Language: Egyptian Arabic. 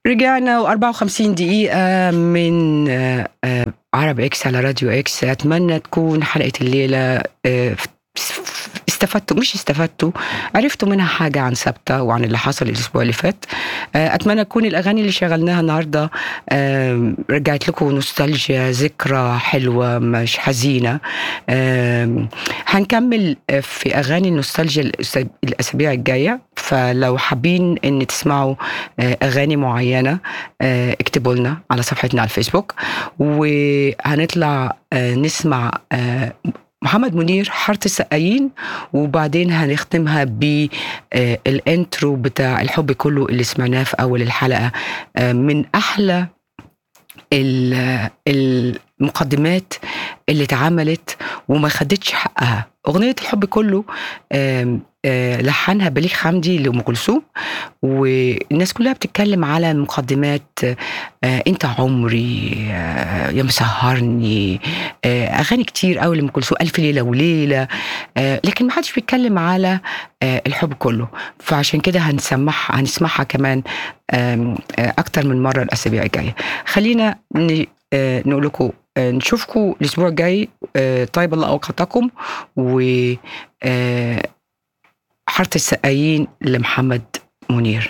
رجعنا و54 دقيقة من آه، آه، عرب اكس على راديو اكس اتمنى تكون حلقة الليلة آه، استفدتوا مش استفدتوا عرفتوا منها حاجة عن ثابتة وعن اللي حصل الأسبوع اللي فات آه، أتمنى تكون الأغاني اللي شغلناها النهاردة آم، رجعت لكم نوستالجيا ذكرى حلوة مش حزينة آم، هنكمل في أغاني النوستالجيا الأس- الأسابيع الجاية فلو حابين إن تسمعوا آه، أغاني معينة آه، اكتبوا لنا على صفحتنا على الفيسبوك وهنطلع آه، نسمع آه، محمد منير حارة السقايين وبعدين هنختمها بالانترو بتاع الحب كله اللي سمعناه في اول الحلقه آه، من احلى ال- المقدمات اللي اتعملت وما خدتش حقها اغنيه الحب كله آم، آه، لحنها بليغ حمدي لام كلثوم والناس كلها بتتكلم على مقدمات آه، انت عمري آه، يا مسهرني آه، اغاني كتير قوي لام كلثوم الف ليله وليله آه، لكن ما حدش بيتكلم على آه، الحب كله فعشان كده هنسمعها هنسمعها كمان آم، آه، اكتر من مره الاسابيع الجايه خلينا ن- آه، نقول لكم آه، نشوفكم الاسبوع الجاي آه، طيب الله اوقاتكم و آه، حاره السقايين لمحمد منير